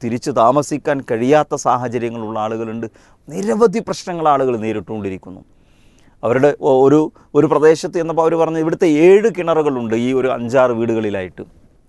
തിരിച്ചു താമസിക്കാൻ കഴിയാത്ത സാഹചര്യങ്ങളുള്ള ആളുകളുണ്ട് നിരവധി പ്രശ്നങ്ങൾ ആളുകൾ നേരിട്ടുകൊണ്ടിരിക്കുന്നു അവരുടെ ഒ- ഒരു ഒരു പ്രദേശത്ത് ചെന്നപ്പോൾ അവർ പറഞ്ഞു ഇവിടുത്തെ ഏഴ് കിണറുകളുണ്ട് ഈ ഒരു അഞ്ചാറ് വീടുകളിലായിട്ട്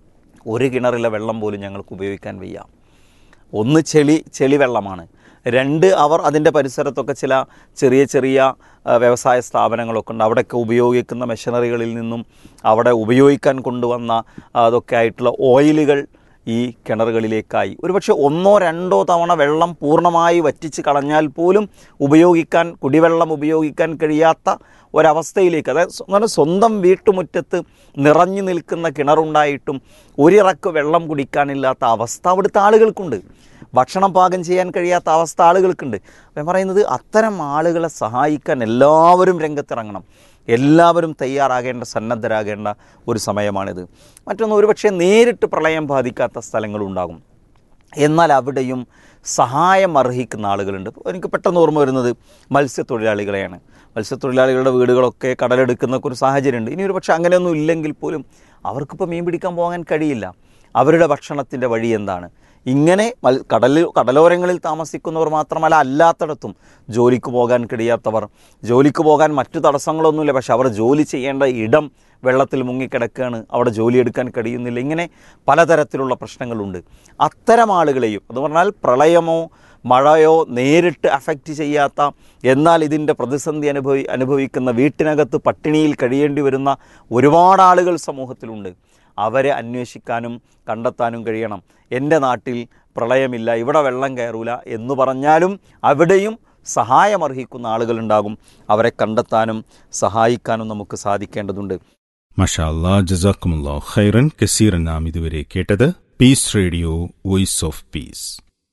ഒരു കിണറിലെ വെള്ളം പോലും ഞങ്ങൾക്ക് ഉപയോഗിക്കാൻ വയ്യ ഒന്ന് ചെളി ചെളി വെള്ളമാണ് രണ്ട് അവർ അതിൻ്റെ പരിസരത്തൊക്കെ ചില ചെറിയ ചെറിയ ആ, വ്യവസായ സ്ഥാപനങ്ങളൊക്കെ ഉണ്ട് അവിടെയൊക്കെ ഉപയോഗിക്കുന്ന മെഷീനറികളിൽ നിന്നും അവിടെ ഉപയോഗിക്കാൻ കൊണ്ടുവന്ന ആ, അതൊക്കെ ആയിട്ടുള്ള ഓയിലുകൾ ഈ കിണറുകളിലേക്കായി ഒരുപക്ഷെ ഒന്നോ രണ്ടോ തവണ വെള്ളം പൂർണ്ണമായി വറ്റിച്ച് കളഞ്ഞാൽ പോലും ഉപയോഗിക്കാൻ കുടിവെള്ളം ഉപയോഗിക്കാൻ കഴിയാത്ത ഒരവസ്ഥയിലേക്ക് അതായത് സ്വ- അങ്ങനെ സ്വന്തം വീട്ടുമുറ്റത്ത് നിറഞ്ഞു നിൽക്കുന്ന കിണറുണ്ടായിട്ടും ഒരിറക്ക് വെള്ളം കുടിക്കാനില്ലാത്ത അവസ്ഥ അവിടുത്തെ ആളുകൾക്കുണ്ട് ഭക്ഷണം പാകം ചെയ്യാൻ കഴിയാത്ത അവസ്ഥ ആളുകൾക്കുണ്ട് അപ്പം ഞാൻ പറയുന്നത് അത്തരം ആളുകളെ സഹായിക്കാൻ എല്ലാവരും രംഗത്തിറങ്ങണം എല്ലാവരും തയ്യാറാകേണ്ട സന്നദ്ധരാകേണ്ട ഒരു സമയമാണിത് മറ്റൊന്ന് ഒരുപക്ഷെ നേരിട്ട് പ്രളയം ബാധിക്കാത്ത സ്ഥലങ്ങളുണ്ടാകും എന്നാൽ അവിടെയും സഹായം അർഹിക്കുന്ന ആളുകളുണ്ട് ഇപ്പോൾ എനിക്ക് പെട്ടെന്ന് ഓർമ്മ വരുന്നത് മത്സ്യത്തൊഴിലാളികളെയാണ് മത്സ്യത്തൊഴിലാളികളുടെ വീടുകളൊക്കെ കടലെടുക്കുന്ന ഒരു സാഹചര്യമുണ്ട് ഇനി ഒരു പക്ഷേ അങ്ങനെയൊന്നും ഇല്ലെങ്കിൽ പോലും അവർക്കിപ്പോൾ മീൻ പിടിക്കാൻ പോകാൻ കഴിയില്ല അവരുടെ ഭക്ഷണത്തിൻ്റെ വഴി എന്താണ് ഇങ്ങനെ മൽ കടലിൽ കടലോരങ്ങളിൽ താമസിക്കുന്നവർ മാത്രമല്ല അല്ലാത്തിടത്തും ജോലിക്ക് പോകാൻ കഴിയാത്തവർ ജോലിക്ക് പോകാൻ മറ്റു തടസ്സങ്ങളൊന്നുമില്ല പക്ഷെ അവർ ജോലി ചെയ്യേണ്ട ഇടം വെള്ളത്തിൽ മുങ്ങിക്കിടക്കുകയാണ് അവിടെ ജോലിയെടുക്കാൻ കഴിയുന്നില്ല ഇങ്ങനെ പലതരത്തിലുള്ള പ്രശ്നങ്ങളുണ്ട് അത്തരം ആളുകളെയും എന്ന് പറഞ്ഞാൽ പ്രളയമോ മഴയോ നേരിട്ട് അഫക്റ്റ് ചെയ്യാത്ത എന്നാൽ ഇതിൻ്റെ പ്രതിസന്ധി അനുഭവി അനുഭവിക്കുന്ന വീട്ടിനകത്ത് പട്ടിണിയിൽ കഴിയേണ്ടി വരുന്ന ഒരുപാട് ആളുകൾ സമൂഹത്തിലുണ്ട് അവരെ അന്വേഷിക്കാനും കണ്ടെത്താനും കഴിയണം എൻ്റെ നാട്ടിൽ പ്രളയമില്ല ഇവിടെ വെള്ളം കയറൂല എന്ന് പറഞ്ഞാലും അവിടെയും സഹായമർഹിക്കുന്ന ആളുകളുണ്ടാകും അവരെ കണ്ടെത്താനും സഹായിക്കാനും നമുക്ക് സാധിക്കേണ്ടതുണ്ട് മഷാ അല്ലാ ജസാക്കുമുല്ലാ ഖൈറൻ കസീറൻ നാം ഇതുവരെ കേട്ടത് peace radio voice of peace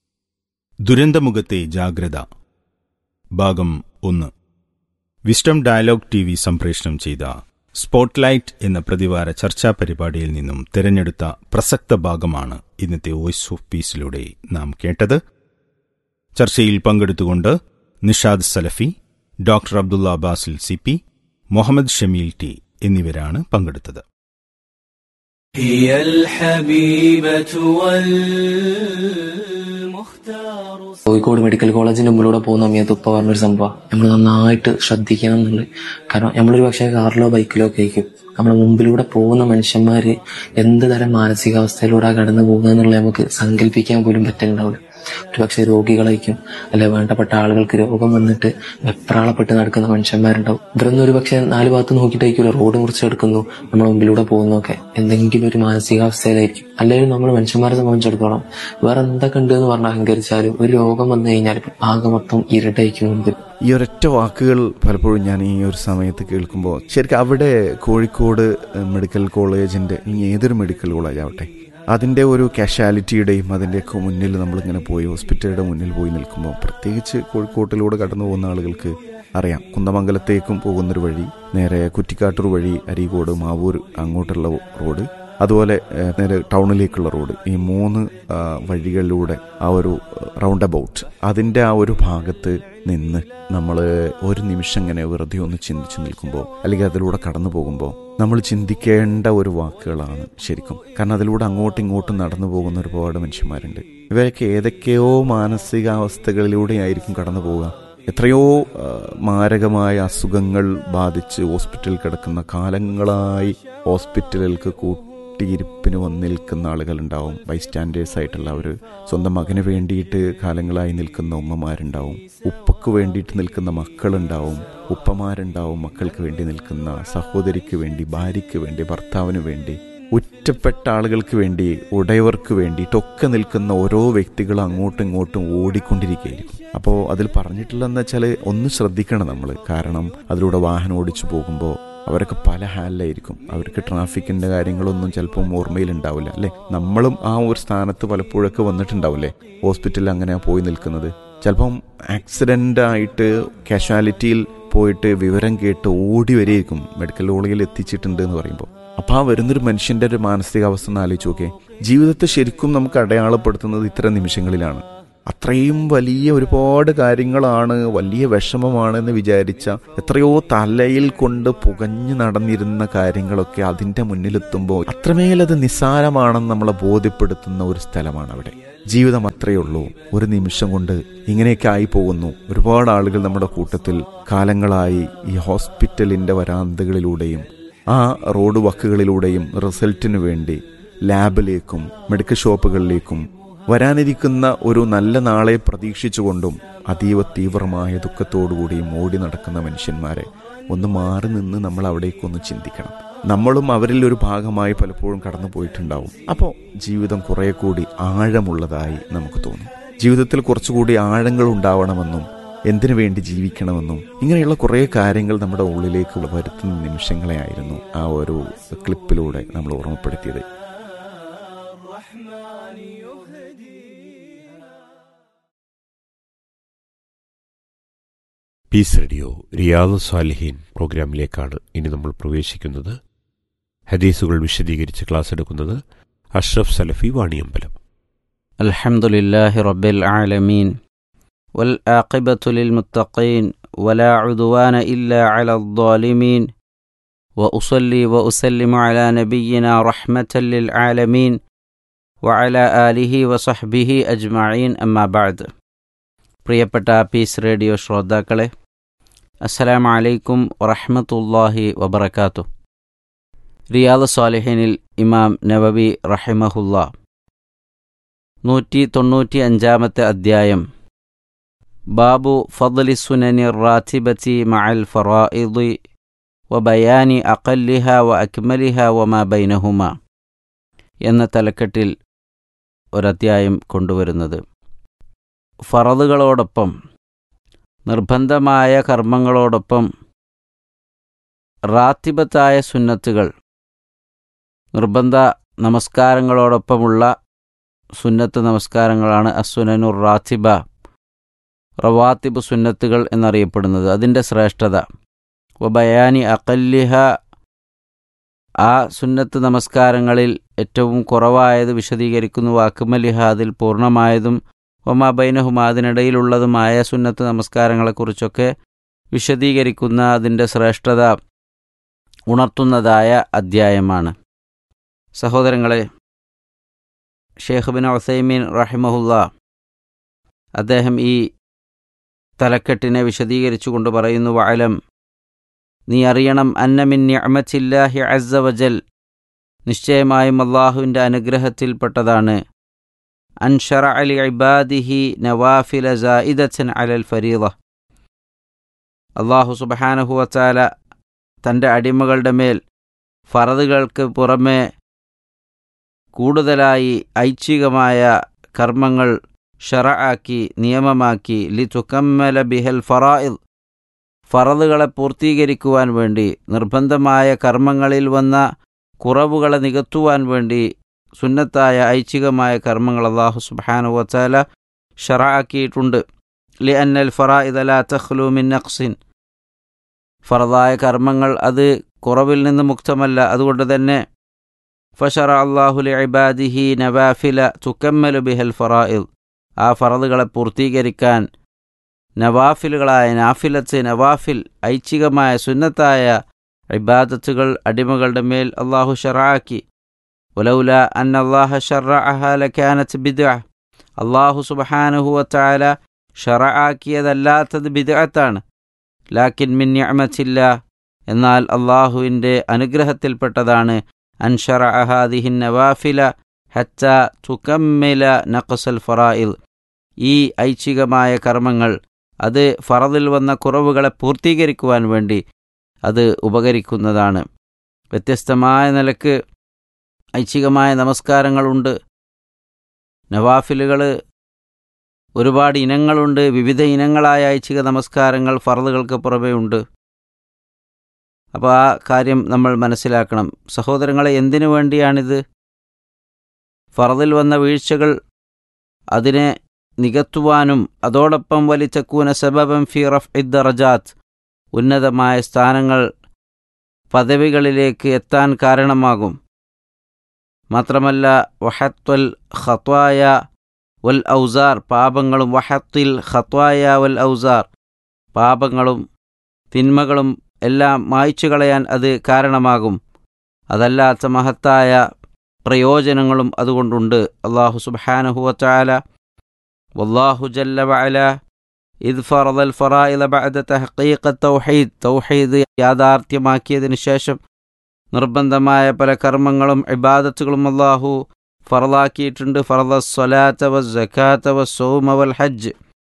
ദുരന്തമുഖത്തെ ജാഗ്രത ഭാഗം ഒന്ന് വിസ്റ്റം ഡയലോഗ് ടി വി സംപ്രേഷണം ചെയ്ത സ്പോട്ട്ലൈറ്റ് എന്ന പ്രതിവാര ചർച്ചാ പരിപാടിയിൽ നിന്നും തിരഞ്ഞെടുത്ത പ്രസക്ത ഭാഗമാണ് ഇന്നത്തെ വോയിസ് ഓഫ് പീസിലൂടെ നാം കേട്ടത് ചർച്ചയിൽ പങ്കെടുത്തുകൊണ്ട് Nishad Salafi doctor Abdulla Basil C P Muhammad Shameel T എന്നിവരാണ് പങ്കെടുത്തത് هي الحبيبة والمختار കോഴിക്കോട് മെഡിക്കൽ കോളേജിന്റെ മുമ്പിലൂടെ പോകുന്ന സമയത്ത് ഉപ്പ പറഞ്ഞൊരു സംഭവം നമ്മൾ നന്നായിട്ട് ശ്രദ്ധിക്കണം എന്നുള്ളത് കാരണം നമ്മളൊരു പക്ഷേ കാറിലോ ബൈക്കിലോ ഒക്കെ ആയിരിക്കും നമ്മുടെ മുമ്പിലൂടെ പോകുന്ന മനുഷ്യന്മാര് എന്ത് തരം മാനസികാവസ്ഥയിലൂടെ കടന്നു പോകുന്നതെന്നുള്ളത് നമുക്ക് സങ്കല്പിക്കാൻ പോലും പറ്റുന്നുണ്ടാവില്ല ഒരു പക്ഷേ രോഗികളായിരിക്കും അല്ലെ വേണ്ടപ്പെട്ട ആളുകൾക്ക് രോഗം വന്നിട്ട് വെപ്രാളപ്പെട്ട് നടക്കുന്ന മനുഷ്യന്മാരുണ്ടാവും ഇവരൊന്നും ഒരു പക്ഷേ നാല് ഭാഗത്ത് നോക്കിയിട്ടായിരിക്കുമല്ലോ റോഡ് മുറിച്ചെടുക്കുന്നു നമ്മുടെ മുമ്പിലൂടെ പോകുന്നൊക്കെ എന്തെങ്കിലും ഒരു മാനസികാവസ്ഥയിലായിരിക്കും അല്ലെങ്കിൽ നമ്മൾ മനുഷ്യന്മാരെ സംബന്ധിച്ചിടത്തോളം വേറെ എന്തൊക്കെ ഉണ്ട് എന്ന് പറഞ്ഞ് അഹങ്കരിച്ചാലും ഒരു രോഗം വന്നു കഴിഞ്ഞാൽ ആകെ മൊത്തം ഇരുട്ടായിരിക്കും മുമ്പിൽ ഈ ഒരൊറ്റ വാക്കുകൾ പലപ്പോഴും ഞാൻ ഈ ഒരു സമയത്ത് കേൾക്കുമ്പോൾ ശരിക്കും അവിടെ കോഴിക്കോട് ഏഹ്, മെഡിക്കൽ കോളേജിന്റെ ഇനി ഏതൊരു മെഡിക്കൽ കോളേജ് ആവട്ടെ അതിൻ്റെ ഒരു കാഷ്വാലിറ്റിയുടെയും അതിൻ്റെയൊക്കെ മുന്നിൽ നമ്മളിങ്ങനെ പോയി ഹോസ്പിറ്റലുടെ മുന്നിൽ പോയി നിൽക്കുമ്പോൾ പ്രത്യേകിച്ച് കോഴിക്കോട്ടിലൂടെ കടന്നു പോകുന്ന ആളുകൾക്ക് അറിയാം കുന്നമംഗലത്തേക്കും പോകുന്നൊരു വഴി നേരെ കുറ്റിക്കാട്ടൂർ വഴി അരീക്കോട് മാവൂർ അങ്ങോട്ടുള്ള റോഡ് അതുപോലെ ഏഹ്, നേരെ ടൗണിലേക്കുള്ള റോഡ് ഈ മൂന്ന് ആ, വഴികളിലൂടെ ആ ഒരു റൗണ്ട് അബൌട്ട് അതിൻ്റെ ആ ഒരു ഭാഗത്ത് നിന്ന് നമ്മൾ ഒരു നിമിഷം ഇങ്ങനെ വെറുതെ ഒന്ന് ചിന്തിച്ചു നിൽക്കുമ്പോൾ അല്ലെങ്കിൽ അതിലൂടെ കടന്നു പോകുമ്പോൾ നമ്മൾ ചിന്തിക്കേണ്ട ഒരു വാക്കുകളാണ് ശരിക്കും കാരണം അതിലൂടെ അങ്ങോട്ടും ഇങ്ങോട്ടും നടന്നു പോകുന്ന ഒരുപാട് മനുഷ്യന്മാരുണ്ട് ഇവരൊക്കെ ഏതൊക്കെയോ മാനസികാവസ്ഥകളിലൂടെ ആയിരിക്കും കടന്നു പോവുക എത്രയോ ആ, മാരകമായ അസുഖങ്ങൾ ബാധിച്ച് ഹോസ്പിറ്റലിൽ കിടക്കുന്ന കാലങ്ങളായി ഹോസ്പിറ്റലുകൾക്ക് കൂട്ടിയിരിപ്പിന് വന്നിരിക്കുന്ന ആളുകളുണ്ടാവും ബൈസ്റ്റാൻഡേഴ്സ് ആയിട്ടുള്ള അവർ സ്വന്തം മകന് വേണ്ടിയിട്ട് കാലങ്ങളായി നിൽക്കുന്ന ഉമ്മമാരുണ്ടാവും ഉപ്പക്ക് വേണ്ടിയിട്ട് നിൽക്കുന്ന മക്കളുണ്ടാവും ഉപ്പമാരുണ്ടാവും മക്കൾക്ക് വേണ്ടി നിൽക്കുന്ന സഹോദരിക്ക് വേണ്ടി ഭാര്യയ്ക്ക് വേണ്ടി ഭർത്താവിന് വേണ്ടി ഒറ്റപ്പെട്ട ആളുകൾക്ക് വേണ്ടി ഉടയവർക്ക് വേണ്ടിയിട്ടൊക്കെ നിൽക്കുന്ന ഓരോ വ്യക്തികളും അങ്ങോട്ടും ഇങ്ങോട്ടും ഓടിക്കൊണ്ടിരിക്കുകയായിരിക്കും അപ്പോൾ അതിൽ പറഞ്ഞിട്ടില്ലെന്ന് വെച്ചാൽ ഒന്ന് ശ്രദ്ധിക്കണം നമ്മൾ കാരണം അതിലൂടെ വാഹനം ഓടിച്ചു പോകുമ്പോൾ അവരൊക്കെ പല ഹാലിലായിരിക്കും അവർക്ക് ട്രാഫിക്കിന്റെ കാര്യങ്ങളൊന്നും ചിലപ്പം ഓർമ്മയിലുണ്ടാവില്ല അല്ലെ നമ്മളും ആ ഒരു സ്ഥാനത്ത് പലപ്പോഴൊക്കെ വന്നിട്ടുണ്ടാവില്ലേ ഹോസ്പിറ്റലിൽ അങ്ങനെ പോയി നിൽക്കുന്നത് ചിലപ്പം ആക്സിഡന്റ് ആയിട്ട് കാഷ്വാലിറ്റിയിൽ പോയിട്ട് വിവരം കേട്ട് ഓടി വരെയായിരിക്കും മെഡിക്കൽ കോളേജിൽ എത്തിച്ചിട്ടുണ്ട് എന്ന് പറയുമ്പോൾ അപ്പോൾ ആ വരുന്നൊരു മനുഷ്യന്റെ ഒരു മാനസികാവസ്ഥ ഒന്ന് ആലോചിച്ച് നോക്കേ ജീവിതത്തെ ശരിക്കും നമുക്ക് അടയാളപ്പെടുത്തുന്നത് ഇത്തരം നിമിഷങ്ങളിലാണ് അത്രയും വലിയ ഒരുപാട് കാര്യങ്ങളാണ് വലിയ വിഷമമാണ് എന്ന് വിചാരിച്ച എത്രയോ തലയിൽ കൊണ്ട് പുകഞ്ഞു നടന്നിരുന്ന കാര്യങ്ങളൊക്കെ അതിന്റെ മുന്നിലെത്തുമ്പോൾ അത്രമേലത് നിസ്സാരമാണെന്ന് നമ്മളെ ബോധ്യപ്പെടുത്തുന്ന ഒരു സ്ഥലമാണ് അവിടെ ജീവിതം അത്രയേ ഉള്ളൂ ഒരു നിമിഷം കൊണ്ട് ഇങ്ങനെയൊക്കെ ആയി പോകുന്നു ഒരുപാട് ആളുകൾ നമ്മുടെ കൂട്ടത്തിൽ കാലങ്ങളായി ഈ ഹോസ്പിറ്റലിന്റെ വരാന്തകളിലൂടെയും ആ റോഡ് വക്കുകളിലൂടെയും റിസൾട്ടിനു വേണ്ടി ലാബിലേക്കും മെഡിക്കൽ ഷോപ്പുകളിലേക്കും വരാനിരിക്കുന്ന ഒരു നല്ല നാളെ പ്രതീക്ഷിച്ചുകൊണ്ടും അതീവ തീവ്രമായ ദുഃഖത്തോടുകൂടിയും ഓടി നടക്കുന്ന മനുഷ്യന്മാരെ ഒന്ന് മാറി നിന്ന് നമ്മൾ അവിടേക്കൊന്ന് ചിന്തിക്കണം നമ്മളും അവരിൽ ഒരു ഭാഗമായി പലപ്പോഴും കടന്നു പോയിട്ടുണ്ടാവും അപ്പോൾ ജീവിതം കുറെ കൂടി ആഴമുള്ളതായി നമുക്ക് തോന്നും ജീവിതത്തിൽ കുറച്ചുകൂടി ആഴങ്ങൾ ഉണ്ടാവണമെന്നും എന്തിനു വേണ്ടി ജീവിക്കണമെന്നും ഇങ്ങനെയുള്ള കുറേ കാര്യങ്ങൾ നമ്മുടെ ഉള്ളിലേക്ക് വരുത്തുന്ന നിമിഷങ്ങളെ ആയിരുന്നു ആ ഒരു ക്ലിപ്പിലൂടെ നമ്മൾ ഓർമ്മപ്പെടുത്തിയത് പീസ് റേഡിയോ റിയാദ് സാലിഹീൻ പ്രോഗ്രാമിലേക്കാണ് ഇനി നമ്മൾ പ്രവേശിക്കുന്നത് ഹദീസുകൾ വിശദീകരിച്ച് ക്ലാസ് എടുക്കുന്നത് അഷ്റഫ് സലഫി വാണിയമ്പലം الحمد لله رب العالمين والآقبة للمتقين ولا عدوان إلا على الظالمين وأصلي وأسلم على نبينا رحمة للعالمين وعلى آله وصحبه أجمعين أما بعد പ്രിയപ്പെട്ട പീസ് റേഡിയോ ശ്രോതാക്കളെ അസ്സലാമു അലൈക്കും വറഹ്മത്തുള്ളാഹി വബറകാതുഹു റിയാദ് സ്വാലിഹിനിൽ ഇമാം നവവി റഹിമഹുല്ലാ നൂറ്റി തൊണ്ണൂറ്റി അഞ്ചാമത്തെ അധ്യായം ബാബു ഫضലി സുനനി റാത്തിബത്തി മഅൽ ഫറായിദി വബയാനി അഖല്ലിഹ വ അക്മലിഹ വമാ ബൈനഹുമ എന്ന തലക്കെട്ടിൽ ഒരധ്യായം കൊണ്ടുവരുന്നത് ഫറദുകളോടൊപ്പം നിർബന്ധമായ കർമ്മങ്ങളോടൊപ്പം റാത്തിബത്തായ സുന്നത്തുകൾ നിർബന്ധ നമസ്കാരങ്ങളോടൊപ്പമുള്ള സുന്നത്ത് നമസ്കാരങ്ങളാണ് അസുനനുർ റാത്തിബ റവാത്തിബ് സുന്നത്തുകൾ എന്നറിയപ്പെടുന്നത് അതിൻ്റെ ശ്രേഷ്ഠത വബയാനി അക്കല്ലിഹ ആ സുന്നത്ത് നമസ്കാരങ്ങളിൽ ഏറ്റവും കുറവായത് വിശദീകരിക്കുന്നു വാക്കുമലിഹ അതിൽ പൂർണ്ണമായതും ഒമാ ബൈനഹുമ അതിനിടയിലുള്ളതുമായ സുന്നത്ത് നമസ്കാരങ്ങളെക്കുറിച്ചൊക്കെ വിശദീകരിക്കുന്ന അതിൻ്റെ ശ്രേഷ്ഠത ഉണർത്തുന്നതായ അധ്യായമാണ് സഹോദരങ്ങളെ ഷേഖ് ബിൻ ഒസൈമീൻ റഹിമഹുല്ല അദ്ദേഹം ഈ തലക്കെട്ടിനെ വിശദീകരിച്ചുകൊണ്ട് പറയുന്നു വഅലം നീ അറിയണം അന്നമിൻ നിഅമത്തില്ലാഹി അസ്സ വജൽ നിശ്ചയമായും അള്ളാഹുവിൻ്റെ അനുഗ്രഹത്തിൽപ്പെട്ടതാണ് അൻഷറ അലി ഇബാദിഹി നവാഫില സായിദൻ അലൽ ഫരീദ അള്ളാഹു സുബഹാനഹു വച്ചാല തൻ്റെ അടിമകളുടെ മേൽ ഫറദുകൾക്ക് പുറമെ കൂടുതലായി ഐച്ഛികമായ കർമ്മങ്ങൾ ഷറആക്കി നിയമമാക്കി ലി തുക്കമ്മല ബിഹൽ ഫറായിദ് ഫറദുകളെ പൂർത്തീകരിക്കുവാൻ വേണ്ടി നിർബന്ധമായ കർമ്മങ്ങളിൽ വന്ന കുറവുകളെ നികത്തുവാൻ വേണ്ടി സുന്നത്തായ ഐച്ഛികമായ കർമ്മങ്ങൾ അള്ളാഹു സുബാനു വച്ചാല ഷറആക്കിയിട്ടുണ്ട് ലി അന്നൽ ഫറായിദ് അല തഖ്ലു മിൻ നഖ്സിൻ ഫറദായ കർമ്മങ്ങൾ അത് കുറവിൽ നിന്ന് മുക്തമല്ല അതുകൊണ്ട് തന്നെ ഫഷറ അള്ളാഹുലി ഇബാദിഹി നവാഫില തുക്കമ്മലു ബിഹൽ ഫറായിദ് ആ ഫറദുകളെ പൂർത്തീകരിക്കാൻ നവാഫിലുകളായ നാഫിലത്ത് നവാഫിൽ ഐച്ഛികമായ സുന്നത്തായ ഇബാദത്തുകൾ അടിമകളുടെ മേൽ അള്ളാഹു ഷറാക്കി ഒലൗല അൻ അള്ളാഹ ഷറഅഹാലക്കാനത്ത് ബിദ അള്ളാഹു സുബഹാനുഹുവത്താല ഷറആക്കിയതല്ലാത്തത് ബിദഅത്താണ് ലാക്കിൻ മിൻ നിഅമത്തില്ല എന്നാൽ അള്ളാഹുവിൻ്റെ അനുഗ്രഹത്തിൽപ്പെട്ടതാണ് അൻഷറ അഹാദിഹിൻ നവാഫില ഹച്ച തുക്കമ്മില നഖസൽ ഫറായിൽ ഈ ഐച്ഛികമായ കർമ്മങ്ങൾ അത് ഫറദിൽ വന്ന കുറവുകളെ പൂർത്തീകരിക്കുവാൻ വേണ്ടി അത് ഉപകരിക്കുന്നതാണ് വ്യത്യസ്തമായ നിലക്ക് ഐച്ഛികമായ നമസ്കാരങ്ങളുണ്ട് നവാഫിലുകൾ ഒരുപാട് ഇനങ്ങളുണ്ട് വിവിധ ഇനങ്ങളായ ഐച്ഛിക നമസ്കാരങ്ങൾ ഫറദുകൾക്ക് പുറമേ ഉണ്ട് അപ്പോൾ ആ കാര്യം നമ്മൾ മനസ്സിലാക്കണം സഹോദരങ്ങളെ എന്തിനു വേണ്ടിയാണിത് ഫറദിൽ വന്ന വീഴ്ചകൾ അതിനെ നികത്തുവാനും അതോടൊപ്പം വലിച്ചക്കൂന സബബം ഫി റഫ് ഇദ്ദറജാത്ത് ഉന്നതമായ സ്ഥാനങ്ങൾ പദവികളിലേക്ക് എത്താൻ കാരണമാകും മാത്രമല്ല വഹത്തുൽ ഖത്വായ വൽ ഔസാർ പാപങ്ങളും വഹത്തിൽ ഖത്വായ വൽ ഔസാർ പാപങ്ങളും തിന്മകളും എല്ലാം മായ്ച്ചു കളയാൻ അത് കാരണമാകും അതല്ലാത്ത മഹത്തായ പ്രയോജനങ്ങളും അതുകൊണ്ടുണ്ട് അള്ളാഹു സുബാനഹുവല വല്ലാഹു ജല്ല വഅല ഇത് ഫറദൽ ഫറായില ബഅദ തഹ്ഖീഖ തൗഹീദ് തൗഹീദ് യാഥാർത്ഥ്യമാക്കിയതിനു ശേഷം നിർബന്ധമായ പല കർമ്മങ്ങളും ഇബാദത്തുകളും അള്ളാഹു ഫറലാക്കിയിട്ടുണ്ട് ഫറദ സ്വലാത്ത വ ജക്കാത്ത വ സൗമ വൽ ഹജ്ജ്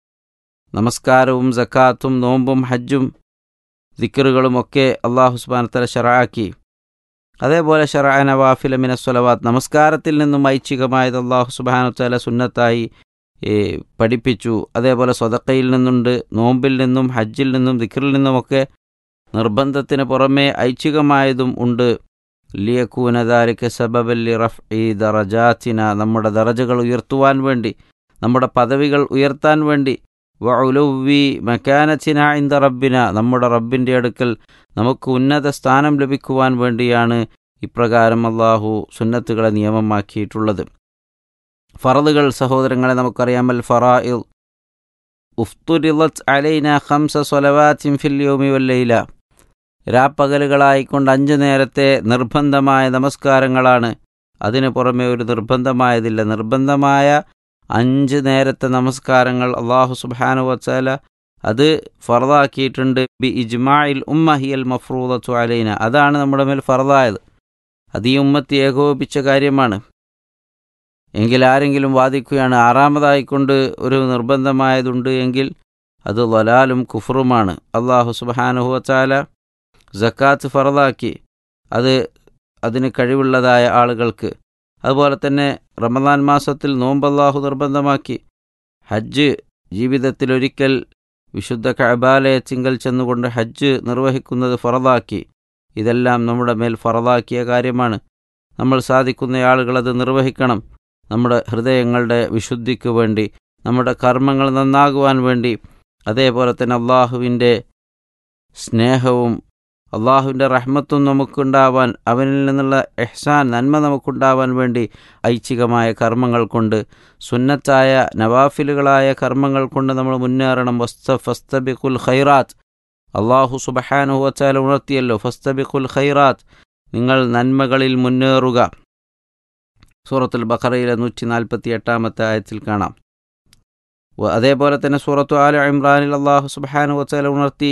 നമസ്കാരവും ജക്കാത്തും നോമ്പും ഹജ്ജും ദിക്കറുകളുമൊക്കെ അള്ളാഹു സുബാനത്തല ഷറാക്കി അതേപോലെ ഷറാ നവാഫില മിന സ്വലവാത്ത് നമസ്കാരത്തിൽ നിന്നും ഐച്ഛികമായത് അള്ളാഹു സുബാനുത്തല സുന്നത്തായി ഏ, പഠിപ്പിച്ചു അതേപോലെ സ്വതക്കയിൽ നിന്നുണ്ട് നോമ്പിൽ നിന്നും ഹജ്ജിൽ നിന്നും ദിക്കറിൽ നിന്നുമൊക്കെ നിർബന്ധത്തിന് പുറമേ ഐച്ഛികമായതും ഉണ്ട് ലിയക്കൂനദാലിക്ക് സബബല്ലി റഫ് ഈ ദറജാത്തിന നമ്മുടെ ദറജകൾ ഉയർത്തുവാൻ വേണ്ടി നമ്മുടെ പദവികൾ ഉയർത്താൻ വേണ്ടി വഉലുവി മക്കാനച്ചിന ഇന്ദ റബ്ബിന നമ്മുടെ റബ്ബിൻ്റെ അടുക്കൽ നമുക്ക് ഉന്നത സ്ഥാനം ലഭിക്കുവാൻ വേണ്ടിയാണ് ഇപ്രകാരം അള്ളാഹു സുന്നത്തുകളെ നിയമമാക്കിയിട്ടുള്ളത് ഫറദുകൾ സഹോദരങ്ങളെ നമുക്കറിയാമൽ ഫറാഇൽ ഉഫ്തുരിലത്ത് അലൈന ഖംസ സ്വലവാത്തിൻ ഫിൽ യോമി വല്ലയില രാപ്പകലുകളായിക്കൊണ്ട് അഞ്ച് നേരത്തെ നിർബന്ധമായ നമസ്കാരങ്ങളാണ് അതിനു പുറമെ ഒരു നിർബന്ധമായതില്ല നിർബന്ധമായ അഞ്ച് നേരത്തെ നമസ്കാരങ്ങൾ അള്ളാഹു സുബാനു വച്ചാല അത് ഫറദാക്കിയിട്ടുണ്ട് ബി ഇജ്മായിൽ ഉമ്മഹിയൽ മഫ്രൂദത്തു അലൈന അതാണ് നമ്മുടെ മേൽ ഫറദായത് അത് ഈ ഉമ്മത്ത് ഏകോപിപ്പിച്ച കാര്യമാണ് എങ്കിൽ ആരെങ്കിലും വാദിക്കുകയാണ് ആറാമതായിക്കൊണ്ട് ഒരു നിർബന്ധമായതുണ്ട് എങ്കിൽ അത് ലലാലും കുഫറുമാണ് അള്ളാഹു സുബാനുഹു വച്ചാല ജക്കാത്ത് ഫറദാക്കി അത് അതിന് കഴിവുള്ളതായ ആളുകൾക്ക് അതുപോലെ തന്നെ റമദാൻ മാസത്തിൽ നോമ്പ് അള്ളാഹു നിർബന്ധമാക്കി ഹജ്ജ് ജീവിതത്തിലൊരിക്കൽ വിശുദ്ധ കഅബാലയത്തിങ്കൽ ചെന്നുകൊണ്ട് ഹജ്ജ് നിർവഹിക്കുന്നത് ഫറദാക്കി ഇതെല്ലാം നമ്മുടെ മേൽ ഫറദാക്കിയ കാര്യമാണ് നമ്മൾ സാധിക്കുന്ന ആളുകൾ അത് നിർവഹിക്കണം നമ്മുടെ ഹൃദയങ്ങളുടെ വിശുദ്ധിക്ക് വേണ്ടി നമ്മുടെ കർമ്മങ്ങൾ നന്നാകുവാൻ വേണ്ടി അതേപോലെ തന്നെ അള്ളാഹുവിൻ്റെ സ്നേഹവും അള്ളാഹുവിൻ്റെ റഹ്മത്തും നമുക്കുണ്ടാവാൻ അവനിൽ നിന്നുള്ള എഹ്സാൻ നന്മ നമുക്കുണ്ടാവാൻ വേണ്ടി ഐച്ഛികമായ കർമ്മങ്ങൾ കൊണ്ട് സുന്നത്തായ നവാഫിലുകളായ കർമ്മങ്ങൾ കൊണ്ട് നമ്മൾ മുന്നേറണം വസ്ത ഫസ്തബിഖുൽ ഖൈറാത്ത് അള്ളാഹു സുബഹാനുഹു വച്ചാൽ ഉണർത്തിയല്ലോ ഫസ്തബിഖുൽ ഖൈറാത്ത് നിങ്ങൾ നന്മകളിൽ മുന്നേറുക സൂറത്തുൽ ബഖറയിലെ നൂറ്റി നാൽപ്പത്തി എട്ടാമത്തെ ആയത്തിൽ കാണാം വ- അതേപോലെ തന്നെ സൂറത്തു ആല ഇമ്രാനിൽ അള്ളാഹു സുബഹാനു വച്ചാൽ ഉണർത്തി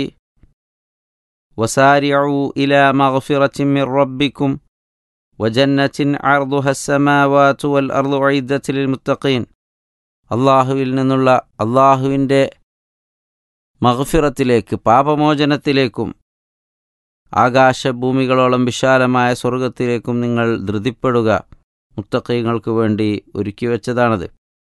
വസാരിഉ ഇലാ മഗ്ഫിറത്തിൻ മിർ റബ്ബിക്കും വജന്നത്തിൻ അർദുഹ അസ്സമാവാതു വൽ അർദു ഉഇദ്ദത്ത് ലിൽ മുത്തഖീൻ അള്ളാഹുവിൽ നിന്നുള്ള അള്ളാഹുവിൻ്റെ മഗ്ഫിറത്തിലേക്ക് പാപമോചനത്തിലേക്കും ആകാശഭൂമികളോളം വിശാലമായ സ്വർഗത്തിലേക്കും നിങ്ങൾ ധൃതിപ്പെടുക മുത്തക്കൈങ്ങൾക്ക് വേണ്ടി ഒരുക്കി വെച്ചതാണത്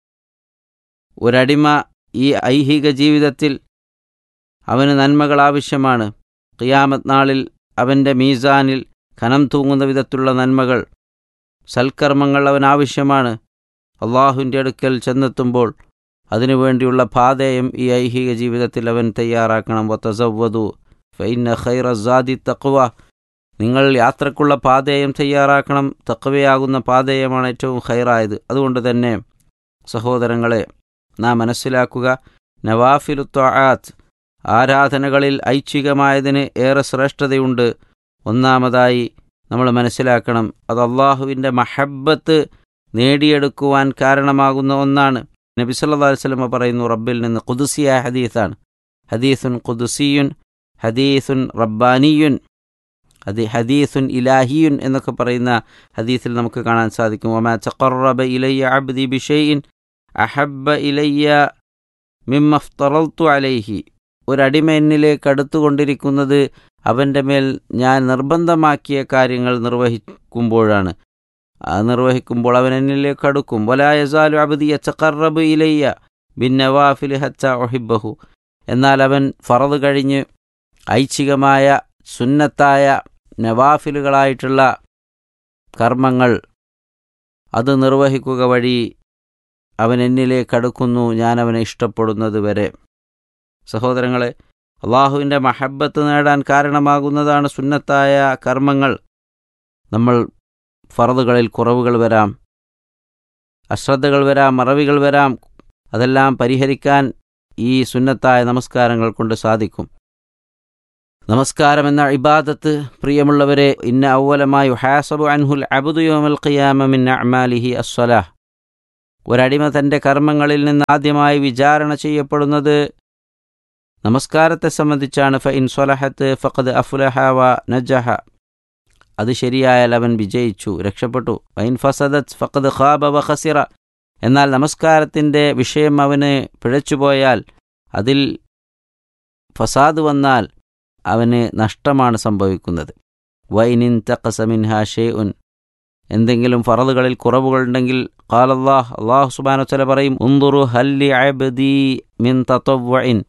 ഒരടിമ ഈ ഐഹിക ജീവിതത്തിൽ അവന് നന്മകൾ ആവശ്യമാണ് ഖിയാമത്ത് നാളിൽ അവൻ്റെ മീസാനിൽ കനം തൂങ്ങുന്ന വിധത്തിലുള്ള നന്മകൾ സൽക്കർമ്മങ്ങൾ അവൻ ആവശ്യമാണ് അള്ളാഹുവിൻ്റെ അടുക്കൽ ചെന്നെത്തുമ്പോൾ അതിനുവേണ്ടിയുള്ള പാതയും ഈ ഐഹിക ജീവിതത്തിൽ അവൻ തയ്യാറാക്കണം വത്തസവ്വതു ഫൈന ഖൈറ സാദി തക്വ നിങ്ങൾ യാത്രക്കുള്ള പാതയം തയ്യാറാക്കണം തക്കവയാകുന്ന പാതയമാണ് ഏറ്റവും ഹൈറായത് അതുകൊണ്ട് തന്നെ സഹോദരങ്ങളെ നാം മനസ്സിലാക്കുക നവാഫിലു ത്വാആത്ത് ആരാധനകളിൽ ഐച്ഛികമായതിന് ഏറെ ശ്രേഷ്ഠതയുണ്ട് ഒന്നാമതായി നമ്മൾ മനസ്സിലാക്കണം അത് അള്ളാഹുവിൻ്റെ മഹബത്ത് നേടിയെടുക്കുവാൻ കാരണമാകുന്ന ഒന്നാണ് നബി സല്ലല്ലാഹു അലൈഹി വസല്ലമ പറയുന്നു റബ്ബിൽ നിന്ന് ഖുദുസിയായ ഹദീസാണ് ഹദീസുൻ ഖുദുസിയുൻ ഹദീസുൻ റബ്ബാനിയുൻ അത് ഹദീസുൻ ഇലാഹിയുൻ എന്നൊക്കെ പറയുന്ന ഹദീസിൽ നമുക്ക് കാണാൻ സാധിക്കും ഒമാ ചഖറബ ഇലയ്യ അബ്ദി ബിഷൈഇൻ അഹബ്ബ ഇലയ്യ മിമ്മഫ്തറൽത്തു അലൈഹി ഒരടിമ എന്നിലേക്ക് അടുത്തുകൊണ്ടിരിക്കുന്നത് അവൻ്റെ മേൽ ഞാൻ നിർബന്ധമാക്കിയ കാര്യങ്ങൾ നിർവഹിക്കുമ്പോഴാണ് ആ നിർവഹിക്കുമ്പോൾ അവൻ എന്നിലേക്ക് അടുക്കും വലായസാലു അബ്ദി യച്ചഖറബ് ഇലയ്യ ബിൻ നവാഫിൽ ഹച്ച ഒഹിബഹു എന്നാൽ അവൻ ഫറത് കഴിഞ്ഞ് ഐച്ഛികമായ സുന്നത്തായ നവാഫിലുകളായിട്ടുള്ള കർമ്മങ്ങൾ അത് നിർവഹിക്കുക വഴി അവൻ എന്നിലേക്ക് അടുക്കുന്നു ഞാൻ അവനെ ഇഷ്ടപ്പെടുന്നത് വരെ സഹോദരങ്ങളെ അള്ളാഹുവിൻ്റെ മഹബത്ത് നേടാൻ കാരണമാകുന്നതാണ് സുന്നത്തായ കർമ്മങ്ങൾ നമ്മൾ ഫറതുകളിൽ കുറവുകൾ വരാം അശ്രദ്ധകൾ വരാം മറവികൾ വരാം അതെല്ലാം പരിഹരിക്കാൻ ഈ സുന്നത്തായ നമസ്കാരങ്ങൾ കൊണ്ട് സാധിക്കും നമസ്കാരം എന്ന ഇബാദത്ത് പ്രിയമുള്ളവരെ ഇന്ന ഔവലമായി ഹാസബു അൻഹുൽ അബുദു യോമൽ ഖിയാമ മിൻ അഅ്മാലിഹി അസ്സലാഹ് ഒരടിമ തൻ്റെ കർമ്മങ്ങളിൽ നിന്ന് ആദ്യമായി വിചാരണ ചെയ്യപ്പെടുന്നത് നമസ്കാരത്തെ സംബന്ധിച്ചാണ് ഫ ഇൻ സ്വലഹത്ത് ഫഖദ് അഫുലഹ വ നജഹ അത് ശരിയായാൽ അവൻ വിജയിച്ചു രക്ഷപ്പെട്ടു വൈൻ ഫസദത്ത് ഫഖദ് ഖാബ വ ഖസിറ എന്നാൽ നമസ്കാരത്തിൻ്റെ വിഷയം അവന് പിഴച്ചുപോയാൽ അതിൽ ഫസാദ് വന്നാൽ അവന് നഷ്ടമാണ് സംഭവിക്കുന്നത് വൈനിൻ തഖസമിൻഹ ഷെയ്ഉൻ എന്തെങ്കിലും ഫറലുകളിൽ കുറവുകളുണ്ടെങ്കിൽ ഖാലല്ലാഹ് അള്ളാഹു സുബാന ചില പറയും ഉന്തുറു ഹല്ലി അബ്ദി മിൻ തത്വഇൻ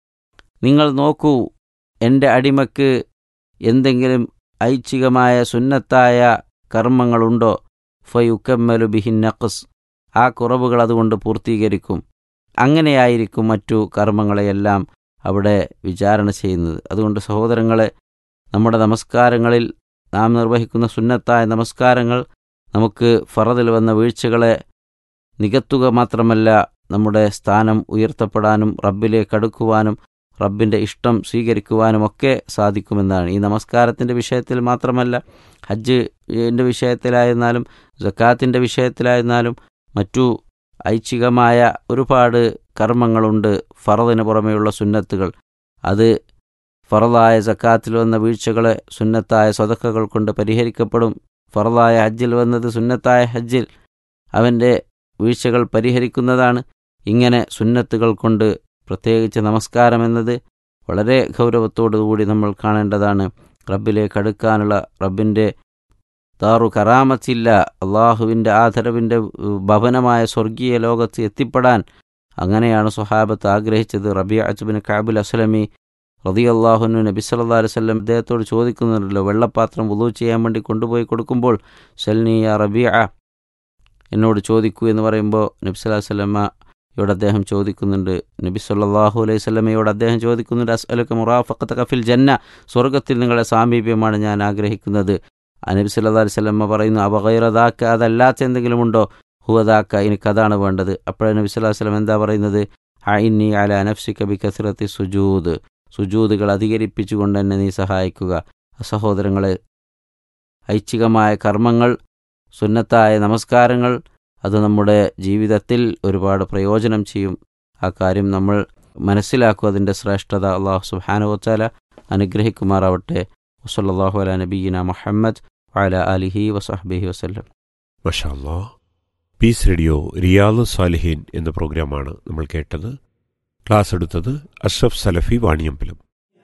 നിങ്ങൾ നോക്കൂ എൻ്റെ അടിമക്ക് എന്തെങ്കിലും ഐച്ഛികമായ സുന്നത്തായ കർമ്മങ്ങളുണ്ടോ ഫയുക്കമ്മലു ബിഹിൻ നഖസ് ആ കുറവുകൾ അതുകൊണ്ട് പൂർത്തീകരിക്കും അങ്ങനെയായിരിക്കും മറ്റു കർമ്മങ്ങളെയെല്ലാം അവിടെ വിചാരണ ചെയ്യുന്നത് അതുകൊണ്ട് സഹോദരങ്ങളെ നമ്മുടെ നമസ്കാരങ്ങളിൽ നാം നിർവഹിക്കുന്ന സുന്നത്തായ നമസ്കാരങ്ങൾ നമുക്ക് ഫറദിൽ വന്ന വീഴ്ചകളെ നികത്തുക മാത്രമല്ല നമ്മുടെ സ്ഥാനം ഉയർത്തപ്പെടാനും റബ്ബിലേക്ക് അടുക്കുവാനും റബ്ബിൻ്റെ ഇഷ്ടം സ്വീകരിക്കുവാനുമൊക്കെ സാധിക്കുമെന്നാണ് ഈ നമസ്കാരത്തിൻ്റെ വിഷയത്തിൽ മാത്രമല്ല ഹജ്ജ് ൻ്റെ വിഷയത്തിലായിരുന്നാലും ജക്കാത്തിൻ്റെ വിഷയത്തിലായിരുന്നാലും മറ്റു ഐച്ഛികമായ ഒരുപാട് കർമ്മങ്ങളുണ്ട് ഫറദിന് പുറമെയുള്ള സുന്നത്തുകൾ അത് ഫറദായ സക്കാത്തിൽ വന്ന വീഴ്ചകളെ സുന്നത്തായ സ്വതക്കകൾ കൊണ്ട് പരിഹരിക്കപ്പെടും ഫറദായ ഹജ്ജിൽ വന്നത് സുന്നത്തായ ഹജ്ജിൽ അവൻ്റെ വീഴ്ചകൾ പരിഹരിക്കുന്നതാണ് ഇങ്ങനെ സുന്നത്തുകൾ കൊണ്ട് പ്രത്യേകിച്ച് നമസ്കാരം എന്നത് വളരെ ഗൗരവത്തോടുകൂടി നമ്മൾ കാണേണ്ടതാണ് റബ്ബിലേക്ക് അടുക്കാനുള്ള റബ്ബിൻ്റെ താറു കറാമത്തില്ല അള്ളാഹുവിൻ്റെ ആദരവിൻ്റെ ഭവനമായ സ്വർഗീയ ലോകത്ത് എത്തിപ്പെടാൻ അങ്ങനെയാണ് സ്വഹാബത്ത് ആഗ്രഹിച്ചത് റബിയ അജ്ബിൻ കാബുൽ അസ്ലമി റതി അള്ളാഹുനു നബി സല്ലാ വല്ലം അദ്ദേഹത്തോട് ചോദിക്കുന്നുണ്ടല്ലോ വെള്ളപ്പാത്രം വുളു ചെയ്യാൻ വേണ്ടി കൊണ്ടുപോയി കൊടുക്കുമ്പോൾ സൽനിയ റബിയ എന്നോട് ചോദിക്കൂ എന്ന് പറയുമ്പോൾ നബി സല്ലാ വല്ലമ്മയോട് അദ്ദേഹം ചോദിക്കുന്നുണ്ട് നബി സല്ലാഹു അലൈഹി സ്വലമയോട് അദ്ദേഹം ചോദിക്കുന്നുണ്ട് അസ്അലക്ക് മുറാഫക്കത്ത് കഫിൽ ജന്ന സ്വർഗത്തിൽ നിങ്ങളുടെ സാമീപ്യമാണ് ഞാൻ ആഗ്രഹിക്കുന്നത് നബി സല്ലാ അലൈഹി സ്വലമ്മ പറയുന്നു അപകൈറതാക്ക അതല്ലാത്ത എന്തെങ്കിലും ഉണ്ടോ ഹുവദാക്ക എനിക്കതാണ് വേണ്ടത് അപ്പോഴേ നബി സല്ലാ വല്ലം എന്താ പറയുന്നത് ഹൈനി അല നഫ്സിക ബി കസിറത്തി സുജൂദ് സുജൂദുകൾ അധികരിപ്പിച്ചുകൊണ്ട് എന്നെ നീ സഹായിക്കുക സഹോദരങ്ങളെ ഐച്ഛികമായ കർമ്മങ്ങൾ സുന്നത്തായ നമസ്കാരങ്ങൾ അത് നമ്മുടെ ജീവിതത്തിൽ ഒരുപാട് പ്രയോജനം ചെയ്യും ആ കാര്യം നമ്മൾ മനസ്സിലാക്കുക അതിൻ്റെ ശ്രേഷ്ഠത അള്ളാഹു സുഹാനുവച്ചാല അനുഗ്രഹിക്കുമാറാവട്ടെ വസല്ലാഹു അല നബീന മുഹമ്മദ് വഅല അലിഹി വസഹബിഹി വസ്ല്ലം മഷാല്ലാ പീസ് റേഡിയോ റിയാദ് സാലിഹീൻ എന്ന പ്രോഗ്രാമാണ് നമ്മൾ കേട്ടത് ക്ലാസ് എടുത്തത് അഷ്റഫ് സലഫി വാണിയമ്പലം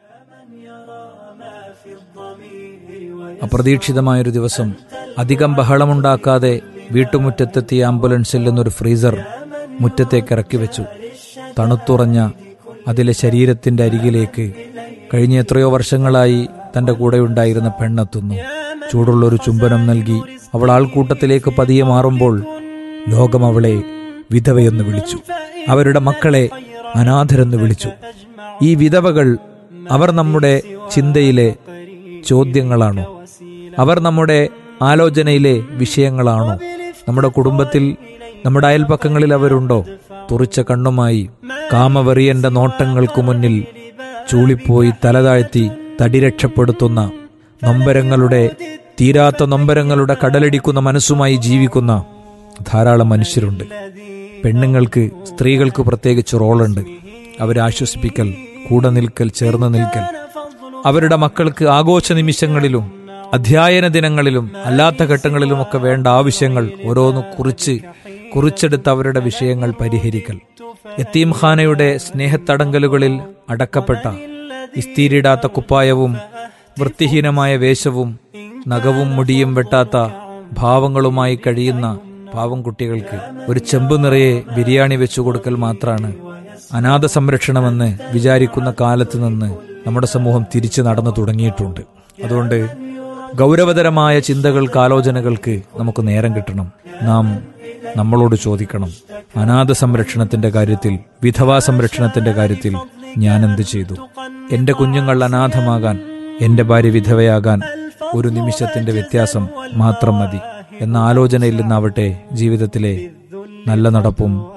അപ്രതീക്ഷിതമായൊരു ദിവസം അധികം ബഹളമുണ്ടാക്കാതെ വീട്ടുമുറ്റത്തെത്തിയ ആംബുലൻസിൽ നിന്നൊരു ഫ്രീസർ മുറ്റത്തേക്ക് ഇറക്കി വെച്ചു തണുത്തുറഞ്ഞ അതിലെ ശരീരത്തിന്റെ അരികിലേക്ക് കഴിഞ്ഞ എത്രയോ വർഷങ്ങളായി തന്റെ കൂടെയുണ്ടായിരുന്ന പെണ്ണെത്തുന്നു ചൂടുള്ളൊരു ചുംബനം നൽകി അവൾ ആൾക്കൂട്ടത്തിലേക്ക് പതിയെ മാറുമ്പോൾ ലോകം അവളെ വിധവയെന്ന് വിളിച്ചു അവരുടെ മക്കളെ അനാഥരെന്ന് വിളിച്ചു ഈ വിധവകൾ അവർ നമ്മുടെ ചിന്തയിലെ ചോദ്യങ്ങളാണോ അവർ നമ്മുടെ ആലോചനയിലെ വിഷയങ്ങളാണോ നമ്മുടെ കുടുംബത്തിൽ നമ്മുടെ അയൽപ്പക്കങ്ങളിൽ അവരുണ്ടോ തുറിച്ച കണ്ണുമായി കാമവെറിയന്റെ നോട്ടങ്ങൾക്കു മുന്നിൽ ചൂളിപ്പോയി തലതാഴ്ത്തി തടി രക്ഷപ്പെടുത്തുന്ന നൊമ്പരങ്ങളുടെ തീരാത്ത നൊമ്പരങ്ങളുടെ കടലടിക്കുന്ന മനസ്സുമായി ജീവിക്കുന്ന ധാരാളം മനുഷ്യരുണ്ട് പെണ്ണുങ്ങൾക്ക് സ്ത്രീകൾക്ക് പ്രത്യേകിച്ച് റോളുണ്ട് അവരെ ആശ്വസിപ്പിക്കൽ കൂടെ നിൽക്കൽ ചേർന്ന് നിൽക്കൽ അവരുടെ മക്കൾക്ക് ആഘോഷ നിമിഷങ്ങളിലും അധ്യയന ദിനങ്ങളിലും അല്ലാത്ത ഘട്ടങ്ങളിലുമൊക്കെ വേണ്ട ആവശ്യങ്ങൾ ഓരോന്ന് കുറിച്ച് കുറിച്ചെടുത്ത് അവരുടെ വിഷയങ്ങൾ പരിഹരിക്കൽ യത്തീംഖാനയുടെ സ്നേഹത്തടങ്കലുകളിൽ അടക്കപ്പെട്ട ഇസ്തീരിടാത്ത കുപ്പായവും വൃത്തിഹീനമായ വേഷവും നഖവും മുടിയും വെട്ടാത്ത ഭാവങ്ങളുമായി കഴിയുന്ന പാവം കുട്ടികൾക്ക് ഒരു ചെമ്പ് നിറയെ ബിരിയാണി വെച്ചു കൊടുക്കൽ മാത്രമാണ് അനാഥ സംരക്ഷണമെന്ന് വിചാരിക്കുന്ന കാലത്ത് നിന്ന് നമ്മുടെ സമൂഹം തിരിച്ചു നടന്നു തുടങ്ങിയിട്ടുണ്ട് അതുകൊണ്ട് ഗൗരവതരമായ ചിന്തകൾക്ക് ആലോചനകൾക്ക് നമുക്ക് നേരം കിട്ടണം നാം നമ്മളോട് ചോദിക്കണം അനാഥ സംരക്ഷണത്തിന്റെ കാര്യത്തിൽ വിധവാ സംരക്ഷണത്തിന്റെ കാര്യത്തിൽ ഞാൻ എന്ത് ചെയ്തു എന്റെ കുഞ്ഞുങ്ങൾ അനാഥമാകാൻ എന്റെ ഭാര്യ വിധവയാകാൻ ഒരു നിമിഷത്തിന്റെ വ്യത്യാസം മാത്രം മതി എന്ന ആലോചനയിൽ നിന്നാവട്ടെ ജീവിതത്തിലെ നല്ല നടപ്പും